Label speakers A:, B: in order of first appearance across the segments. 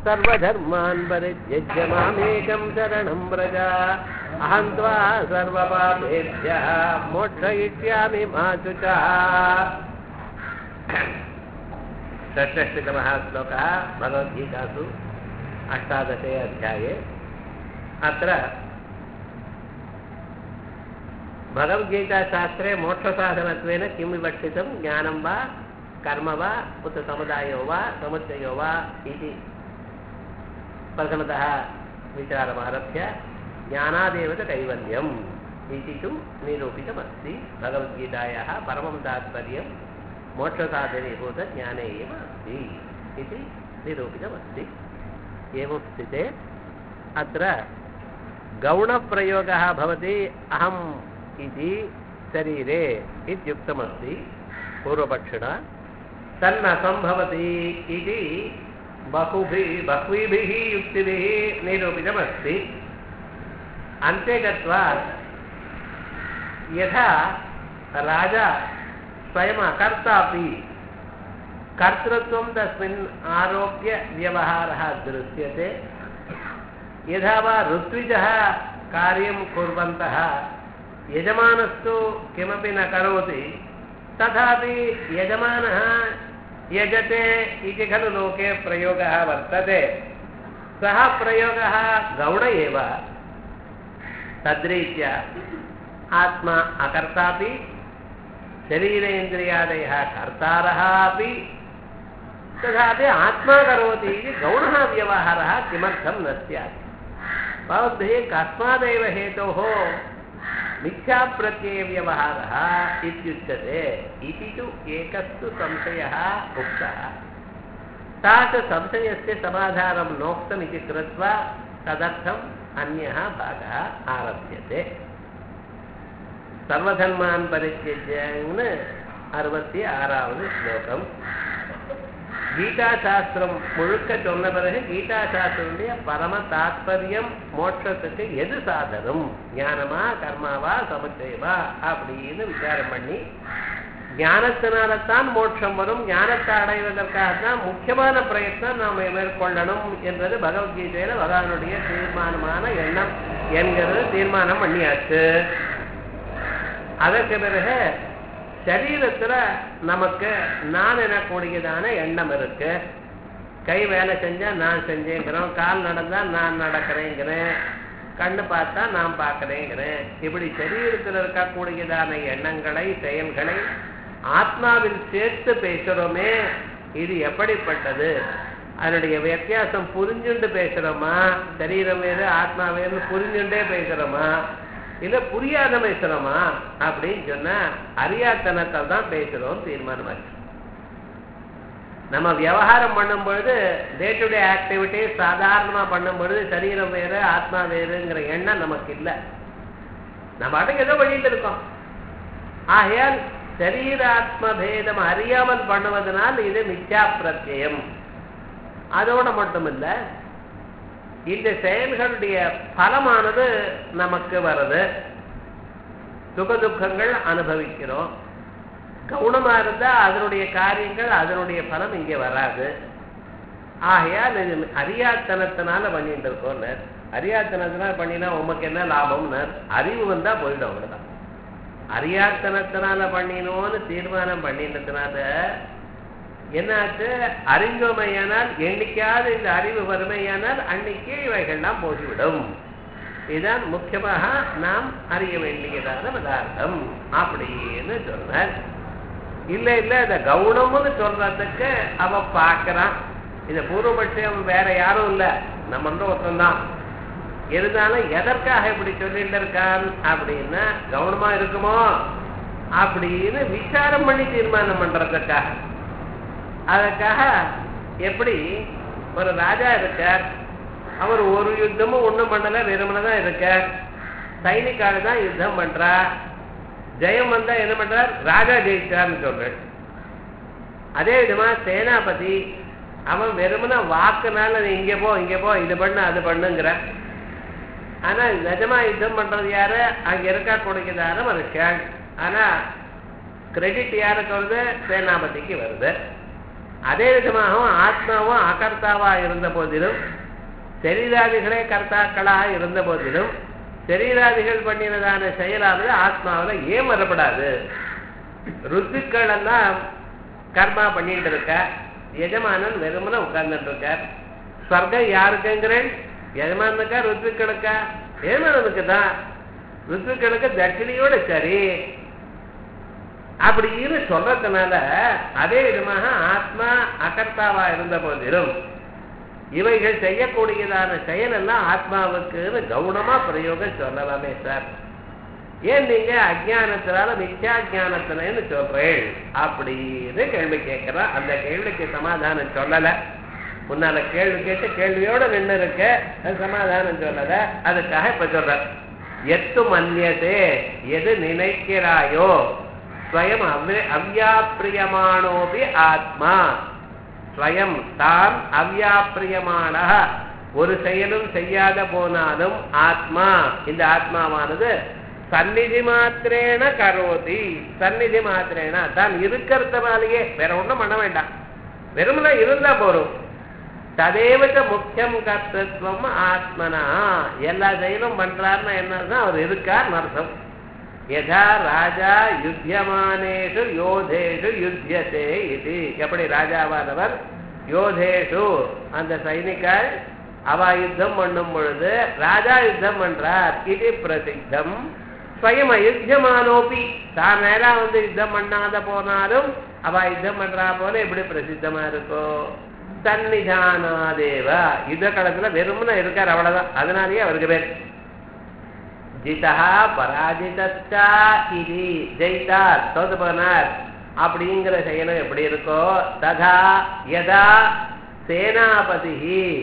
A: सर्वधर्मान् परित्यज्य मामेकं शरणं व्रज अहं त्वा सर्वपापेभ्यः मोक्षयिष्यामि मा शुचः षष्ठष्टतमः श्लोकः भगवद्गीतासु अष्टादशे अध्याये अत्र भगवद्गीताशास्त्रे मोक्षसाधनत्वेन किं विवक्षितं ज्ञानं वा कर्म वा उत समुदायो वा समुच्चयो वा इति प्रथमतः विचारमारभ्य ज्ञानादेव च कैवल्यम् इति तु निरूपितमस्ति भगवद्गीतायाः परमं तात्पर्यं मोक्षसाधनीभूतज्ञाने एव अस्ति इति निरूपितमस्ति एवं स्थिते अत्र गौणप्रयोगः भवति अहम् इति शरीरे इत्युक्तमस्ति पूर्वपक्षिणा तन्न सम्भवति इति बहुभिः बह्वीभिः युक्तिभिः निरूपितमस्ति अन्ते गत्वा यथा राजा स्वयम् अकर्तापि कर्तृत्वं तस्मिन् आरोप्य व्यवहारः दृश्यते यथा वा ऋत्विजः कार्यं कुर्वन्तः यजमानस्तु किमपि न करोति तथापि यजमानः यजते इति खलु लोके प्रयोगः वर्तते सः प्रयोगः गौण एव तद्रीत्या आत्मा अकर्तापि शरीरेन्द्रियादयः कर्तारः अपि तथापि आत्मा करोति इति गौणः व्यवहारः किमर्थं न स्यात् भवद्भिः कस्मादेव हेतोः मिथ्याप्रत्ययव्यवहारः इत्युच्यते इति तु एकस्तु संशयः उक्तः तादृशसंशयस्य समाधानं नोक्तमिति कृत्वा तदर्थम् अन्यः भागः आरभ्यते சர்வதன்மான் பரித்தியஜன்னு அறுபத்தி ஆறாவது ஸ்லோகம் கீதா சாஸ்திரம் முழுக்க சொன்ன பிறகு கீதா சாஸ்திரனுடைய பரம தாத்பரியம் மோட்சத்துக்கு எது சாதனம் ஞானமா கர்மாவா சமுச்சயமா அப்படின்னு விசாரம் பண்ணி ஞானத்தினால்தான் மோட்சம் வரும் ஞானத்தை அடைவதற்காக தான் முக்கியமான பிரயத்னம் நாம் மேற்கொள்ளணும் என்பது பகவத்கீதையில பகவானுடைய தீர்மானமான எண்ணம் என்கிறது தீர்மானம் பண்ணியாச்சு அதற்கு பிறகு சரீரத்துல நமக்கு நான் எனக்கூடியதான எண்ணம் இருக்கு கை வேலை செஞ்சா நான் செஞ்சேங்கிறோம் கால் நடந்தா நான் நடக்கிறேங்கிறேன் கண்ணு பார்த்தா நான் பார்க்கிறேங்கிறேன் இப்படி சரீரத்தில் இருக்கக்கூடியதான எண்ணங்களை செயல்களை ஆத்மாவில் சேர்த்து பேசுறோமே இது எப்படிப்பட்டது அதனுடைய வித்தியாசம் புரிஞ்சுண்டு பேசுறோமா சரீரம் வேறு ஆத்மா வேறு புரிஞ்சுண்டே பேசுறோமா இல்ல புரியாத பேசுறோமா அப்படின்னு சொன்னா அறியாத்தனத்தால் தான் பேசுறோம் தீர்மானமாச்சு நம்ம விவகாரம் பண்ணும் பொழுது டே டு டே ஆக்டிவிட்டிஸ் சாதாரணமா பண்ணும் பொழுது சரீரம் வேறு ஆத்மா வேறுங்கிற எண்ணம் நமக்கு இல்லை நம்ம அடங்க ஏதோ வழியில் இருக்கோம் ஆகையால் சரீராத்ம பேதம் அறியாமல் பண்ணுவதனால் இது மித்யா பிரத்யம் அதோட மட்டும் இல்லை இந்த செயல்களுடைய பலமானது நமக்கு வருது சுக துக்கங்கள் அனுபவிக்கிறோம் கவுனமா இருந்தா அதனுடைய காரியங்கள் அதனுடைய பலம் இங்கே வராது ஆகையால் இது அறியாத்தனத்தினால பண்ணிட்டு இருக்கோம் அறியாத்தனத்தினால பண்ணினா உமக்கு என்ன லாபம்னர் அறிவு வந்தா போயிடும் அவ்வளவுதான் அறியாத்தனத்தினால பண்ணினோன்னு தீர்மானம் பண்ணினதுனால என்னாச்சு அறிந்தோமையானால் என்னைக்காவது இந்த அறிவு வறுமையானால் அன்னைக்கே இவைகள்லாம் போய்விடும் இதுதான் முக்கியமாக நாம் அறிய வேண்டியதான பதார்த்தம் அப்படின்னு சொன்னார் இல்ல இல்ல இந்த கவுனம்னு சொல்றதுக்கு அவன் பார்க்கறான் இந்த பூர்வபட்சம் வேற யாரும் இல்ல நம்ம வந்து ஒருத்தன் தான் இருந்தாலும் எதற்காக இப்படி சொல்லிட்டு இருக்கான் அப்படின்னா கவனமா இருக்குமோ அப்படின்னு விசாரம் பண்ணி தீர்மானம் பண்றதுக்காக அதுக்காக எப்படி ஒரு ராஜா இருக்கார் அவர் ஒரு யுத்தமும் ஒண்ணும் பண்ணல வெறுமனை தான் இருக்கார் சைனிக்காடு தான் யுத்தம் பண்றா ஜெயம் வந்தா என்ன பண்றார் ராஜா ஜெயிச்சார்னு சொல்றார் அதே விதமா சேனாபதி அவன் வெறுமன வாக்குனால நீ இங்க போ இங்க போ இது பண்ணு அது பண்ணுங்கிற ஆனா நிஜமா யுத்தம் பண்றது யாரு அங்க இருக்கா கொடுக்கிறாரு மனுஷன் ஆனா கிரெடிட் யாருக்கு வருது சேனாபதிக்கு வருது அதே விதமாகவும் ஆத்மாவும் அகர்த்தாவா இருந்த போதிலும் சரீராதிகளே கர்த்தாக்களாக இருந்த போதிலும் சரீராதிகள் பண்ணினதான செயலானது ஆத்மாவில் ஏன் வரப்படாது ருத்துக்கள் எல்லாம் கர்மா பண்ணிட்டு இருக்க எஜமானன் வெறுமன உட்கார்ந்துட்டு இருக்கார் ஸ்வர்க்கம் யாருக்குங்கிறேன் எஜமானுக்கா ருத்துக்களுக்கா எஜமானனுக்கு தான் ருத்துக்களுக்கு தட்சிணியோட சரி அப்படின்னு சொல்றதுனால அதே விதமாக ஆத்மா அகர்த்தாவா இருந்த போதிலும் இவைகள் செய்யக்கூடியதான செயல் எல்லாம் ஆத்மாவுக்குன்னு கவுனமா பிரயோகம் சொல்லலாமே சார் ஏன் நீங்க அஜானத்தினால மித்யா ஜானத்தினு சொல்றேன் அப்படின்னு கேள்வி கேட்கிறோம் அந்த கேள்விக்கு சமாதானம் சொல்லல முன்னால கேள்வி கேட்டு கேள்வியோட நின்று இருக்க அது சமாதானம் சொல்லல அதுக்காக இப்ப சொல்ற எத்து மன்னியதே எது நினைக்கிறாயோ ஸ்வயம் அவ்ய அவ்யாப்பிரியமானோபி ஆத்மா ஸ்வயம் தான் அவ்யாப்பிரியமான ஒரு செயலும் செய்யாத போனாலும் ஆத்மா இந்த ஆத்மாவானது சந்நிதி மாத்திரேன கரோதி சந்நிதி மாத்திரேன தான் இருக்கிறதுனாலேயே வேற ஒண்ணும் பண்ண வேண்டாம் வெறுமனா இருந்தா போறோம் ததேவச்ச முக்கியம் கர்த்தத்துவம் ஆத்மனா எல்லா செயலும் பண்றாருன்னா என்னன்னா அவர் இருக்கார் அர்த்தம் யதா ராஜா யுத்தியமானேஷு யோதேஷு யுத்தியதே இது எப்படி ராஜாவானவர் யோதேஷு அந்த சைனிகள் அவ யுத்தம் பண்ணும் பொழுது ராஜா யுத்தம் பண்றார் இது பிரசித்தம் ஸ்வயம் அயுத்தியமானோபி தான் மேல வந்து யுத்தம் பண்ணாத போனாலும் அவ யுத்தம் பண்றா போல எப்படி பிரசித்தமா இருக்கோ சன்னிதானாதேவ யுத்த காலத்துல வெறும்னு இருக்கார் அவ்வளவுதான் அதனாலேயே அவருக்கு பேர் ஜிதா பராஜிதா இது ஜெயித்தார் தோத்து போனார் அப்படிங்கிற செயலும் எப்படி இருக்கோ ததா யதா சேனாபதி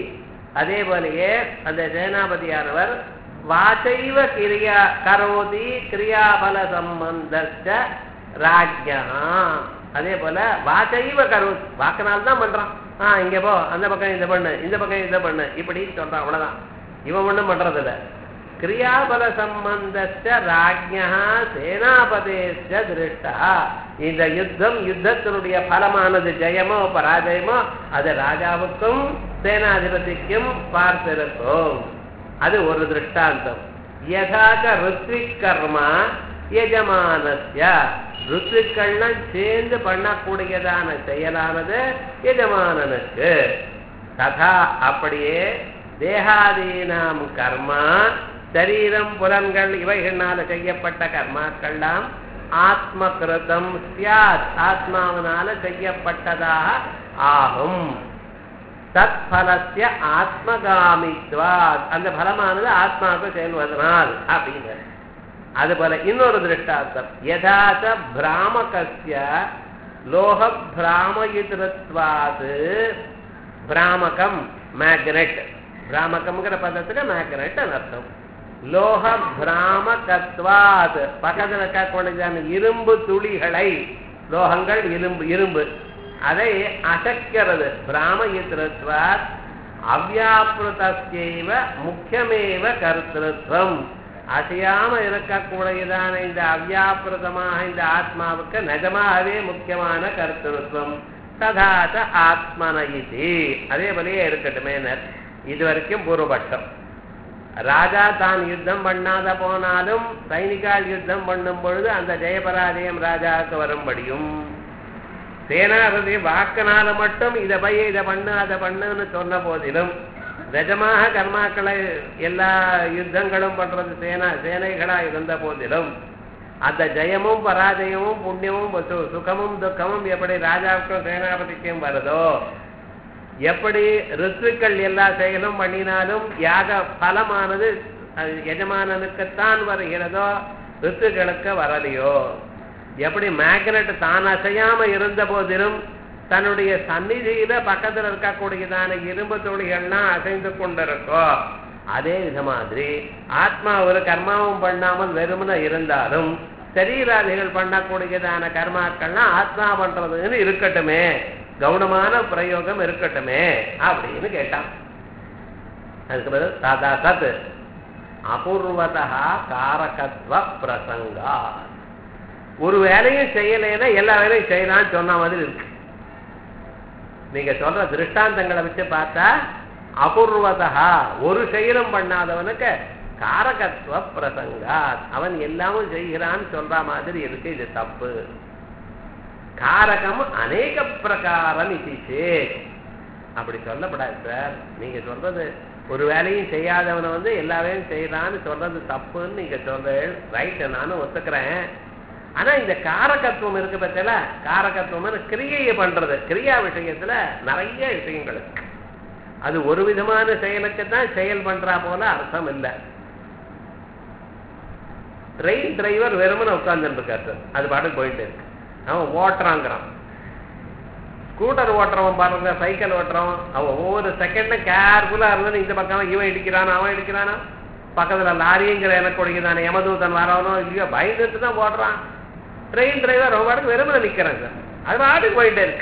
A: அதே போலயே அந்த சேனாபதியானவர் வாசைவ கிரியா கரோதி கிரியாபல சம்பந்த ராஜ்யா அதே போல வாசைவ கரோ வாக்கினால் தான் பண்றான் ஆஹ் இங்க போ அந்த பக்கம் இந்த பண்ணு இந்த பக்கம் இதை பண்ணு இப்படி சொல்றான் அவ்வளவுதான் இவன் ஒண்ணும் பண்றது இல்ல கிரியாபல சம்பந்த ராஜ்யா சேனாபதேச்ச திருஷ்டா இந்த யுத்தம் யுத்தத்தினுடைய பலமானது ஜெயமோ பராஜயமோ அது ராஜாவுக்கும் சேனாதிபதிக்கும் பார்த்திருக்கும் அது ஒரு திருஷ்டாந்தம் யதாக ருத்விக் கர்மா எஜமானஸ்ய ருத்துக்கள்லாம் சேர்ந்து பண்ணக்கூடியதான செயலானது எஜமானனுக்கு ததா அப்படியே தேகாதீனாம் கர்மா சரீரம் புலன்கள் இவைகளால செய்யப்பட்ட கர்மாக்கள்லாம் ஆத்ம கிருதம் சியாத் ஆத்மாவினால செய்யப்பட்டதாக ஆகும் தத் பலத்திய ஆத்மகாமித்வா அந்த பலமானது ஆத்மாவுக்கு செல்வதனால் அப்படிங்கிறது அதுபோல இன்னொரு திருஷ்டாந்தம் யதாச்ச பிராமகஸ்ய லோக பிராமயுதிருத்வாது பிராமகம் மேக்னெட் பிராமகம்ங்கிற பதத்துக்கு மேக்னெட் அர்த்தம் லோக பிராமகத்வாத் பக்கத்தில் இருக்கக்கூடியதான இரும்பு துளிகளை லோகங்கள் இரும்பு இரும்பு அதை அசக்கிறது பிராமயுதிருத்வாத் அவ்யாபிருத்தேவ முக்கியமேவ கர்த்திருவம் அசையாம இருக்கக்கூடியதான இந்த அவ்யாபிரதமாக இந்த ஆத்மாவுக்கு நிஜமாகவே முக்கியமான கருத்துருவம் ததாச்ச ஆத்மன இது அதே போலயே இருக்கட்டுமே இது வரைக்கும் பூர்வபட்சம் ராஜா தான் யுத்தம் பண்ணாத போனாலும் சைனிகால் யுத்தம் பண்ணும் பொழுது அந்த ஜெயபராஜயம் ராஜாவுக்கு வரும்படியும் சேனாபதி வாக்கினால மட்டும் இதை பைய இதை பண்ணு அதை பண்ணுன்னு சொன்ன போதிலும் நிஜமாக கர்மாக்களை எல்லா யுத்தங்களும் பண்றது சேனா சேனைகளா இருந்த போதிலும் அந்த ஜெயமும் பராஜயமும் புண்ணியமும் சு- சுகமும் துக்கமும் எப்படி ராஜாவுக்கும் சேனாபதிக்கும் வருதோ எப்படி ரித்துக்கள் எல்லா செயலும் பண்ணினாலும் யாக பலமானது அது எஜமானனுக்குத்தான் வருகிறதோ ரித்துக்களுக்கு வரலையோ எப்படி மேக்னெட் தான் அசையாம இருந்த போதிலும் தன்னுடைய சந்நிதியில பக்கத்துல இருக்கக்கூடியதான இரும்பு துளிகள்லாம் அசைந்து கொண்டிருக்கோ அதே வித மாதிரி ஆத்மா ஒரு கர்மாவும் பண்ணாமல் வெறுமன இருந்தாலும் சரீராதிகள் பண்ணக்கூடியதான கர்மாக்கள்லாம் ஆத்மா பண்றதுன்னு இருக்கட்டுமே கவுனமான பிரயோகம் இருக்கட்டுமே அப்படின்னு கேட்டான் அதுக்கு பதில் ததா சத் அபூர்வதா காரகத்வ பிரசங்கா ஒரு வேலையும் செய்யலைன்னா எல்லா வேலையும் செய்யலாம்னு சொன்ன மாதிரி இருக்கு நீங்க சொல்ற திருஷ்டாந்தங்களை வச்சு பார்த்தா அபூர்வதா ஒரு செயலும் பண்ணாதவனுக்கு காரகத்துவ பிரசங்கா அவன் எல்லாமும் செய்கிறான்னு சொல்ற மாதிரி இருக்கு இது தப்பு காரகம் அநேக பிரகாரம் இது சேத் அப்படி சொல்லப்படாது சார் நீங்க சொல்றது ஒரு வேலையும் செய்யாதவனை வந்து எல்லா வேலையும் செய்யறான்னு சொல்றது தப்புன்னு நீங்க சொல்ற ரைட் நானும் ஒத்துக்கிறேன் ஆனா இந்த காரகத்துவம் இருக்கு பத்தில காரகத்துவம் கிரியையை பண்றது கிரியா விஷயத்துல நிறைய விஷயங்கள் இருக்கு அது ஒரு விதமான செயலுக்கு தான் செயல் பண்றா போல அர்த்தம் இல்லை ட்ரெயின் டிரைவர் வெறுமனை உட்கார்ந்துட்டு இருக்காரு சார் அது பாட்டுக்கு போயிட்டு இருக்கு அவன் ஓட்டுறாங்கிறான் ஸ்கூட்டர் ஓட்டுறவன் பாருங்க சைக்கிள் ஓட்டுறவன் அவன் ஒவ்வொரு செகண்டும் கேர்ஃபுல்லா இருந்தாலும் இந்த பக்கம் இவன் இடிக்கிறானா அவன் இடிக்கிறானா பக்கத்துல லாரிங்கிற எனக்கு கொடுக்கிறான யமதூதன் வரவனோ இல்லையோ பயந்துட்டு தான் ஓடுறான் ட்ரெயின் டிரைவர் அவன் பாட்டுக்கு வெறுமனை நிக்கிறான் சார் அது பாட்டுக்கு போயிட்டே இருக்கு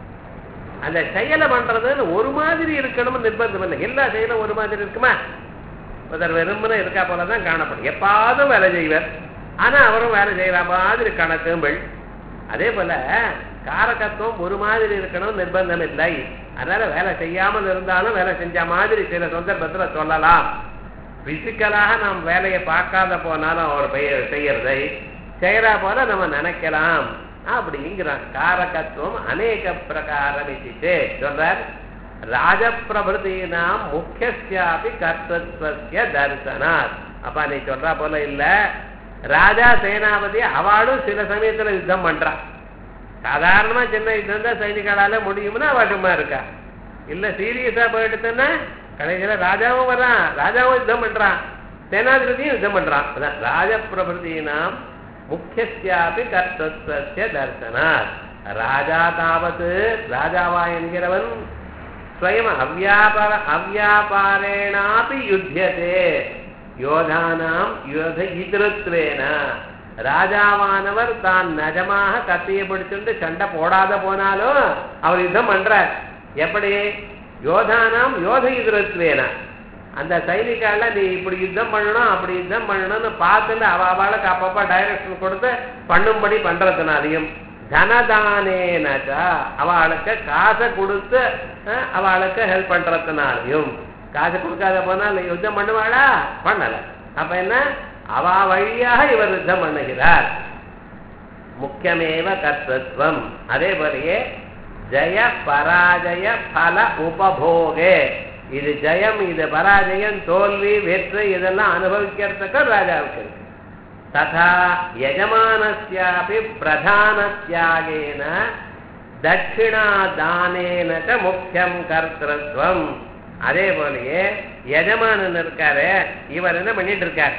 A: அந்த செயலை பண்றதுன்னு ஒரு மாதிரி இருக்கணும்னு நிர்பந்தம் இல்லை எல்லா செயலும் ஒரு மாதிரி இருக்குமா ஒருத்தர் வெறுமனே இருக்கா போல தான் காணப்படும் எப்பாவது வேலை செய்வார் ஆனா அவரும் வேலை செய்யற மாதிரி கணக்கும்பள் அதே போல காரகத்துவம் ஒரு மாதிரி இருக்கணும் நிர்பந்தம் இல்லை அதனால வேலை செய்யாமல் இருந்தாலும் வேலை செஞ்ச மாதிரி சில சந்தர்ப்பத்துல சொல்லலாம் பிசிக்கலாக நாம் வேலையை பார்க்காத போனாலும் அவர் பெயர் செய்யறதை செய்யறா போல நம்ம நினைக்கலாம் அப்படிங்கிறான் காரகத்துவம் அநேக பிரகாரம் இது சொல்றார் ராஜபிரபுதீனாம் முக்கியஸ்யாபி கர்த்தத்வஸ்ய தரிசனாத் அப்பா நீ சொல்றா போல இல்ல ராஜா சேனாபதி அவளும் சில சமயத்துல யுத்தம் பண்றான் சாதாரணமா சின்ன யுத்தம் தான் சைனிகளால முடியும்னா அவ சும்மா இருக்கா இல்ல சீரியஸா போயிட்டுன்னா கடைசியில ராஜாவும் வர்றான் ராஜாவும் யுத்தம் பண்றான் சேனாதிபதியும் யுத்தம் பண்றான் அதான் ராஜபிரபுதீனாம் முக்கியஸ்யாபி கர்த்தத்வஸ்ய தரிசனாத் ராஜா தாவது ராஜாவா என்கிறவன் ஸ்வயம் அவ்யாபார அவ்யாபாரேணாபி யுத்தியதே யோதானாம் யோத இதருத்வேன ராஜாவானவர் தான் நஜமாக கத்தியை பிடிச்சுட்டு சண்டை போடாத போனாலும் அவர் யுத்தம் பண்றார் எப்படி யோதானாம் யோத இதருத்வேன அந்த சைனிக்கால நீ இப்படி யுத்தம் பண்ணணும் அப்படி யுத்தம் பண்ணணும்னு பார்த்துட்டு அவ அவளுக்கு அப்பப்ப டைரக்ஷன் கொடுத்து பண்ணும்படி பண்றதுனாலையும் தனதானேனச்சா அவளுக்கு காசை கொடுத்து அஹ், அவளுக்கு ஹெல்ப் பண்றதுனாலையும் காசு கொடுக்காத போனால் யுத்தம் பண்ணுவாளா பண்ணல அப்ப என்ன அவ வழியாக இவர் யுத்தம் பண்ணுகிறார் முக்கியமேவ கர்த்தத்வம் அதே போலயே ஜெய பராஜய பல உபபோகே இது ஜெயம் இது பராஜயம் தோல்வி வெற்றி இதெல்லாம் அனுபவிக்கிறதுக்கு ராஜாவுக்கு இருக்கு ததா யஜமானஸ்யாபி பிரதானத்யாகேன தட்சிணாதானேன ச முக்கியம் கர்த்தத்வம் அதே போலயே எஜமானன் இருக்காரு இவர் என்ன பண்ணிட்டு இருக்கார்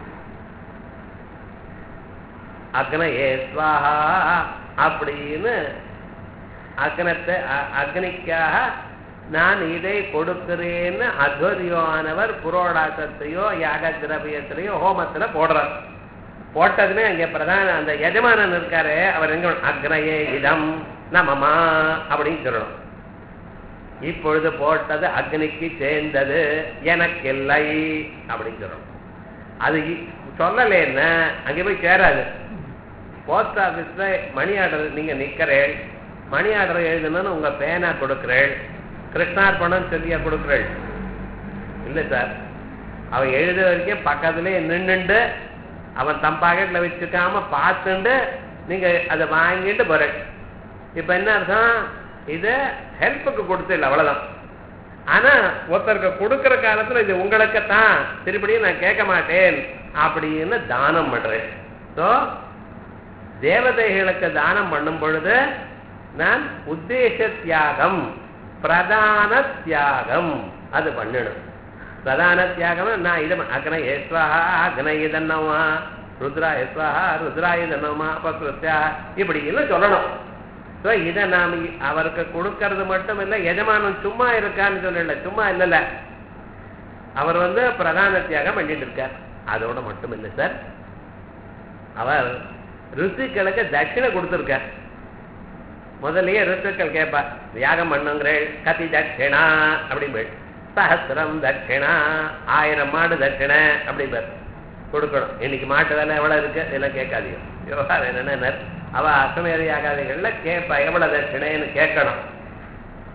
A: அக்னயே ஸ்வாஹா அப்படின்னு அக்னத்தை அ- அக்னிக்காக நான் இதை கொடுக்கிறேன்னு அத்வரியானவர் புரோடாசத்தையோ யாக திரவியத்திலையோ ஹோமத்துல போடுறார் போட்டதுமே அங்க பிரதான அந்த எஜமானன் இருக்காரு அவர் எங்க அக்னயே இதம் நமமா அப்படின்னு சொல்லணும் இப்பொழுது போட்டது அக்னிக்கு சேர்ந்தது எனக்கில்லை அப்படின்னு சொல்லணும் அது இ- சொல்லலைன்னா அங்கே போய் சேராது போஸ்ட் ஆபீஸ்ல மணி ஆர்டர் நீங்க நிக்கிறேன் மணி ஆர்டர் எழுதணும்னு உங்க பேனா கொடுக்குறேன் கிருஷ்ணார்பணம் சொல்லியா கொடுக்குறேன் இல்ல சார் அவன் எழுத வரைக்கும் பக்கத்துலயே நின்னுண்டு அவன் தம் பாக்கெட்ல வச்சுக்காம பார்த்துண்டு நீங்க அதை வாங்கிட்டு போறேன் இப்ப என்ன அர்த்தம் இது ஹெல்ப்புக்கு கொடுத்துல அவ்வளவுதான் ஆனா ஒருத்தருக்கு கொடுக்கிற காலத்துல இது உங்களுக்குத்தான் திருப்படியும் நான் கேட்க மாட்டேன் அப்படின்னு தானம் பண்றேன் ஸோ தேவதைகளுக்கு தானம் பண்ணும் பொழுது நான் உத்தேச தியாகம் பிரதான தியாகம் அது பண்ணணும் பிரதான தியாகம் நான் இது அக்ன ஏஸ்வாஹா அக்ன இதன்னவா ருத்ரா ஏஸ்வாஹா ருத்ரா இதன்னவா அபகிருத்தியா இப்படி எல்லாம் சொல்லணும் ஸோ இதை நாம் இ- அவருக்கு கொடுக்கறது மட்டும் இல்லை எஜமானன் சும்மா இருக்கான்னு சொல்லல சும்மா இல்லைல்ல அவர் வந்து பிரதான தியாகம் பண்ணிட்டு இருக்கார் அதோட மட்டும் இல்லை சார் அவர் ருத்துக்களுக்கு தட்சிணை கொடுத்துருக்கார் முதல்லயே ருத்துக்கள் கேட்பா யாகம் பண்ணுங்கிறேள் கதி தட்சிணா அப்படிம்பேள் சஹசிரம் தட்சிணா ஆயிரம் மாடு தட்சிணை அப்படிம்பார் கொடுக்கணும் இன்னைக்கு மாட்டு வேலை எவ்வளவு இருக்கு இதெல்லாம் கேட்காதீங்க விவகாரம் என்னன்னா அவ அசமேதி ஆகாதிகள்ல கேட்பா எவ்வளவு தட்சிணைன்னு கேட்கணும்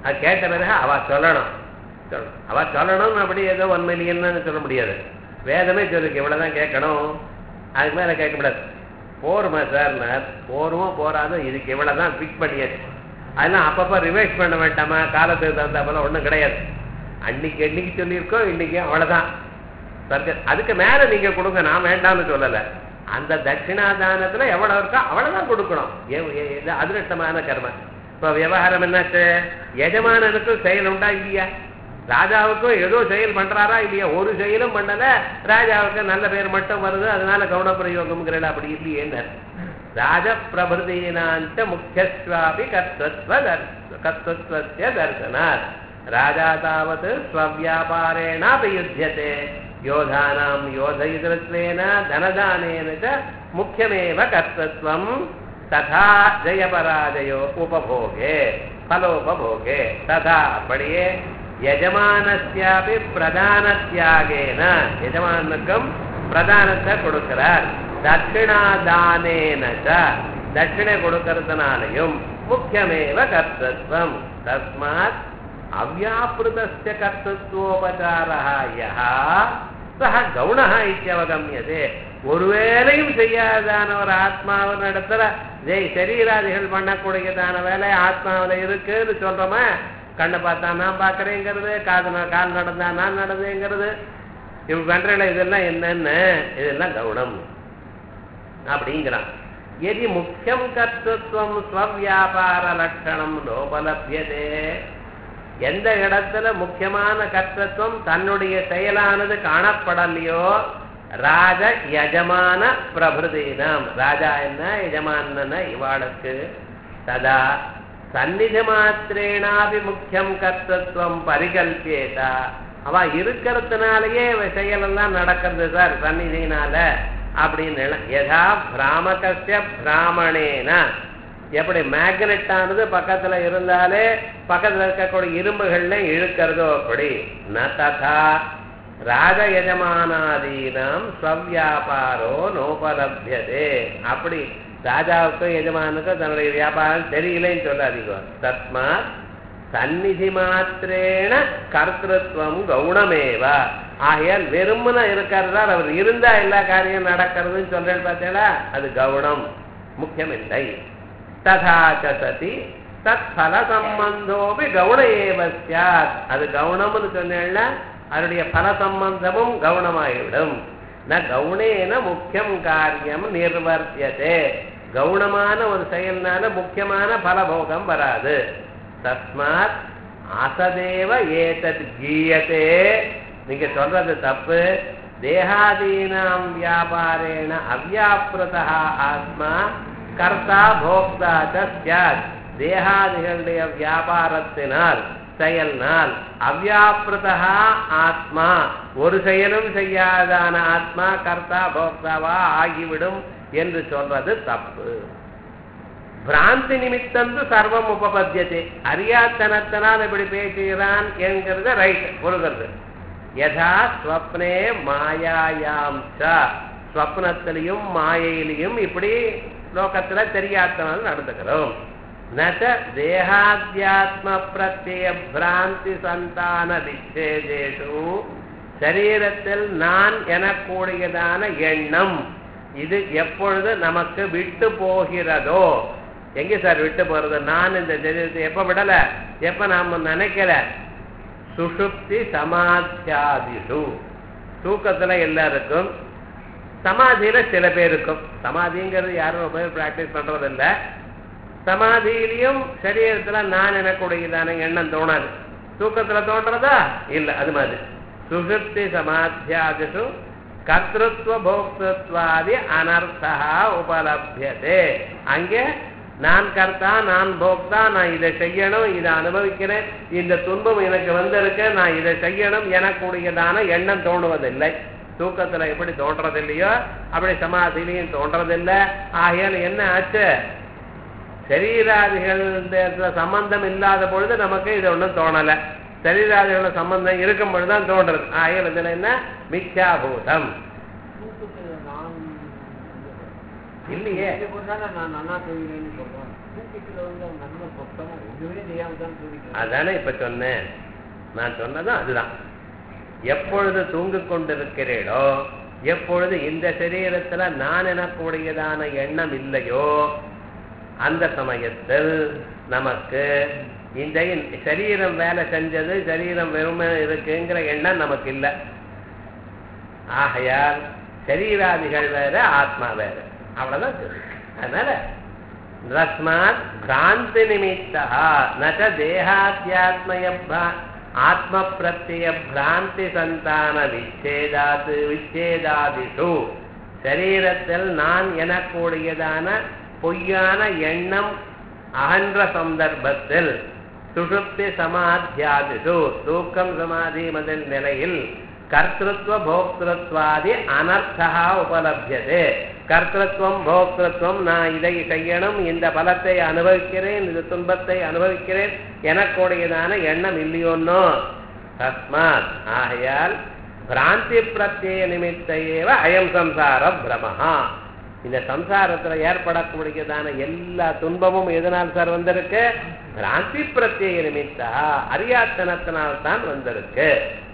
A: அது கேட்ட பிறகு அவ சொல்லணும் சொல்லணும் அவ சொல்லணும் அப்படி ஏதோ ஒன் மில்லியன் சொல்ல முடியாது வேதமே சொல்லிருக்கு இவ்வளவுதான் கேட்கணும் அதுக்கு மேல கேட்க முடியாது போருமா சார் போருமோ போறாதோ இதுக்கு இவ்வளவுதான் ஃபிக்ஸ் பண்ணியாச்சு அதெல்லாம் அப்பப்போ ரிவைஸ் பண்ண வேண்டாமா காலத்துக்கு தகுந்த போல ஒன்றும் கிடையாது அன்னைக்கு என்னைக்கு சொல்லியிருக்கோம் இன்னைக்கு அவ்வளவுதான் சர்க்க அதுக்கு மேல நீங்க கொடுங்க நான் வேண்டாம்னு சொல்லல அந்த தட்சிணாதானத்துல எவ்வளவு இருக்கோ அவ்வளவுதான் கொடுக்கணும் ஏ- ஏ- இது அதிருஷ்டமான கர்மம் இப்ப விவகாரம் என்னாச்சு எஜமானனுக்கும் செயல் உண்டா இல்லையா ராஜாவுக்கும் ஏதோ செயல் பண்றாரா இல்லையா ஒரு செயலும் பண்ணல ராஜாவுக்கு நல்ல பேர் மட்டும் வருது அதனால கவுனப்பிரயோகம்ங்கிறல அப்படி இல்லையே ராஜ பிரபுதீனாஞ்ச முக்கியஸ்வாபி கர்த்தத்வ தர்ச- கர்த்தத்வஸ்ய தர்சனாத் ராஜா தாவத் ஸ்வவியாபாரேணாபி யுத்தியதே யோதானாம் யோதயிதத்வேன தனதானேன ச முக்கியமேவ கர்த்தத்வம் ததா ஜெயபராஜயோ உபபோகே பலோபபோகே ததா அப்படியே எஜமானஸ்யாபி பிரதான தியாகேன எஜமானுக்கும் பிரதானத்தை கொடுக்கிறார் தட்சிணாதானேன ச தட்சிணை கொடுக்கறதுனாலையும் முக்கியமேவ கர்த்தத்வம் தஸ்மாத் அவ்யாபிருதஸ்ய கர்த்தத்வோபசாரா யஹா சஹ கவுணஹ இத்தியவகமியதே ஒருவேளையும் செய்யாதான ஒரு ஆத்மாவின் இடத்துல ஜெய் சரீராதிகள் பண்ணக்கூடியதான வேலை ஆத்மாவில் இருக்குன்னு சொல்றோமா கண்ணை பார்த்தா நான் பார்க்கறேங்கிறது காது நான் கால் நடந்தா நான் நடந்தேங்கிறது இவங்க பண்றல இதெல்லாம் என்னன்னு இதெல்லாம் கவுனம் அப்படிங்கிறான் எதி முக்கியம் கர்த்தத்துவம் ஸ்வவியாபார லட்சணம் நோபலபியதே எந்த இடத்துல முக்கியமான கர்த்தத்துவம் தன்னுடைய செயலானது காணப்படலையோ ராஜ யஜமான பிரபுதீனம் ராஜா என்ன யஜமான இவாளுக்கு ததா சந்நிதி மாத்திரேனாபி முக்கியம் கர்த்தத்துவம் பரிகல்பியேதா அவ இருக்கிறதுனாலயே செயலெல்லாம் நடக்கிறது சார் சந்நிதினால அப்படின்னு யதா பிராமகஸ்ய பிராமணேன எப்படி மேக்னெட் ஆனது பக்கத்துல இருந்தாலே பக்கத்துல இருக்கக்கூடிய இரும்புகள்ல இழுக்கிறதோ அப்படி ந ததா ராஜ எஜமானாதீனம் ஸ்வவியாபாரோ நோபலபியதே அப்படி ராஜாவுக்கும் எஜமானுக்கும் தன்னுடைய வியாபாரம் தெரியலன்னு சொல்லாதீங்க தஸ்மாத் சந்நிதி மாத்திரேன கர்த்தத்துவம் கவுனமேவா ஆகையால் வெறுமன இருக்கிறதால் அவர் இருந்தா எல்லா காரியம் நடக்கிறதுன்னு சொல்றேன் பார்த்தீங்களா அது கவுனம் முக்கியமில்லை ததா ச சதி தத் பல சம்பந்தோபி கவுன ஏவ சாத் அது கவுனம்னு சொன்னேன்னா அதனுடைய பல சம்பந்தமும் கவுனமாகிவிடும் ந கவுனேன முக்கியம் காரியம் நிர்வர்த்தியதே கவுனமான ஒரு செயல்னால முக்கியமான பலபோகம் வராது தஸ்மாத் அசதேவ ஏதத் கீயத்தே நீங்க சொல்றது தப்பு தேகாதீனாம் வியாபாரேண அவ்யாபிருதா ஆத்மா கர்த்தா போக்தா சாத் தேகாதிகளுடைய வியாபாரத்தினால் செயல்னால் அவ்யாபிருதா ஆத்மா ஒரு செயலும் செய்யாதான ஆத்மா கர்த்தா போக்தாவா ஆகிவிடும் என்று சொல்றது தப்பு பிராந்தி நிமித்தந்து சர்வம் உபபத்தியதே அறியாத்தனத்தினால் இப்படி பேசுகிறான் என்கிறது ரைட் பொருகிறது யதா ஸ்வப்னே மாயாயாம் ச ஸ்வப்னத்திலையும் மாயையிலையும் இப்படி லோகத்துல தெரியாதனால் நடந்துக்கிறோம் நச்ச தேகாத்தியாத்ம பிரத்யய பிராந்தி சந்தான விச்சேதேஷு சரீரத்தில் நான் எனக்கூடியதான எண்ணம் இது எப்பொழுது நமக்கு விட்டு போகிறதோ எங்க சார் விட்டு போறது நான் இந்த சரீரத்தை எப்ப விடல எப்ப நாம நினைக்கல சுஷுப்தி சமாத்தியாதிஷு தூக்கத்துல எல்லாருக்கும் சமாதியில சில பேருக்கும் சமாதிங்கிறது யாரும் ரொம்ப பேர் பிராக்டிஸ் பண்றது இல்ல சமாதியிலையும் சரீரத்துல நான் எனக்குடையதான எண்ணம் தோணாது தூக்கத்துல தோன்றதா இல்ல அது மாதிரி சுஷுப்தி சமாத்தியாதிஷு கர்த்தத்துவ போக்திருத்வாதி அனர்த்தா உபலபியதே அங்கே நான் கர்த்தா நான் போக்தா நான் இதை செய்யணும் இதை அனுபவிக்கிறேன் இந்த துன்பம் எனக்கு வந்திருக்கு நான் இதை செய்யணும் எனக்குடையதான எண்ணம் தோணுவதில்லை தூக்கத்துல எப்படி தோன்றதில்லையோ அப்படி சமாதிலையும் தோன்றதில்லை ஆகையால் என்ன ஆச்சு சரீராதிகள் சம்பந்தம் இல்லாத பொழுது நமக்கு இது ஒன்றும் தோணலை சரீராதிகள சம்பந்தம் இருக்கும் பொழுதுதான் தோன்றது ஆகையால் இதுல என்ன மித்யாபூதம் இல்லையே
B: இது போட்டாலும் நான் நல்லா தூங்கினேன்னு சொல்றேன் தூக்கிட்டுல வந்து அவன் நல்ல சொத்தமா ஒண்ணுமே தெரியாம தான் தூங்கிட்டு
A: அதானே இப்ப சொன்னேன் நான் சொன்னதும் அதுதான் எப்பொழுது தூங்கிக் கொண்டிருக்கிறீளோ எப்பொழுது இந்த சரீரத்துல நான் எனக்கூடியதான எண்ணம் இல்லையோ அந்த சமயத்தில் நமக்கு இந்த இந்த சரீரம் வேலை செஞ்சது சரீரம் வெறுமை இருக்குங்கிற எண்ணம் நமக்கு இல்லை ஆகையால் சரீராதிகள் வேற ஆத்மா வேற அவ்வளவுதான் சொல்லு அதனால தஸ்மாத் பிராந்தி நிமித்தா நச்ச தேகாத்தியாத்மய பிரா- ஆத்ம பிரத்ய பிராந்தி சந்தான விச்சேதாது விச்சேதாதிஷு சரீரத்தில் நான் எனக்கூடியதான பொய்யான எண்ணம் அகன்ற சந்தர்ப்பத்தில் சுஷுப்தி சமாத்தியாதிஷு தூக்கம் சமாதி முதல் நிலையில் கர்த்திருவ போக்திருத்வாதி அனர்த்தா உபலபியதே கர்த்திருவம் போக்திருவம் நான் இதை செய்யணும் இந்த பலத்தை அனுபவிக்கிறேன் இந்த துன்பத்தை அனுபவிக்கிறேன் எனக்குடையதான எண்ணம் இல்லையோன்னோ தஸ்மாத் ஆகையால் பிராந்தி பிரத்யேக நிமித்த ஏவ அயம் சம்சார பிரமஹா இந்த சம்சாரத்துல ஏற்படக்கூடியதான எல்லா துன்பமும் எதனால் சார் வந்திருக்கு பிராந்தி பிரத்யேக நிமித்தா அறியாத்தனத்தினால் வந்திருக்கு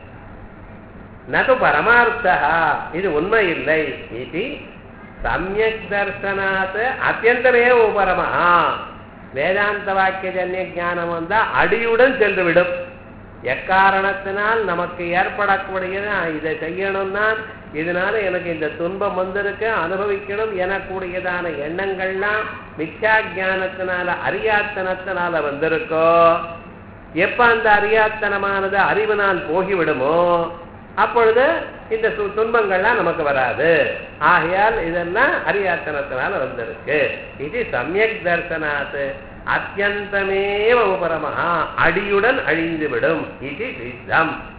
A: நது பரமார்த்தா இது உண்மை இல்லை இது சமயக் தர்சனாத் அத்தியந்தமே உபரமஹா வேதாந்த வாக்கிய ஜன்ய ஞானம் வந்தா அடியுடன் சென்று விடும் எக்காரணத்தினால் நமக்கு ஏற்படக்கூடியது நான் இதை செய்யணும்னா இதனால எனக்கு இந்த துன்பம் வந்திருக்கு அனுபவிக்கணும் எனக்கூடியதான எண்ணங்கள்லாம் மித்யா ஞானத்தினால அறியாத்தனத்தினால வந்திருக்கோ எப்ப அந்த அறியாத்தனமானது அறிவினால் போகிவிடுமோ அப்பொழுது இந்த சு- துன்பங்கள்லாம் நமக்கு வராது ஆகையால் இதெல்லாம் அறியாத்தனத்தினால வந்திருக்கு இது சமயக் தர்சனாத் அத்தியந்தமேவ உபரமஹா அடியுடன் அழிந்துவிடும் இது சித்தம்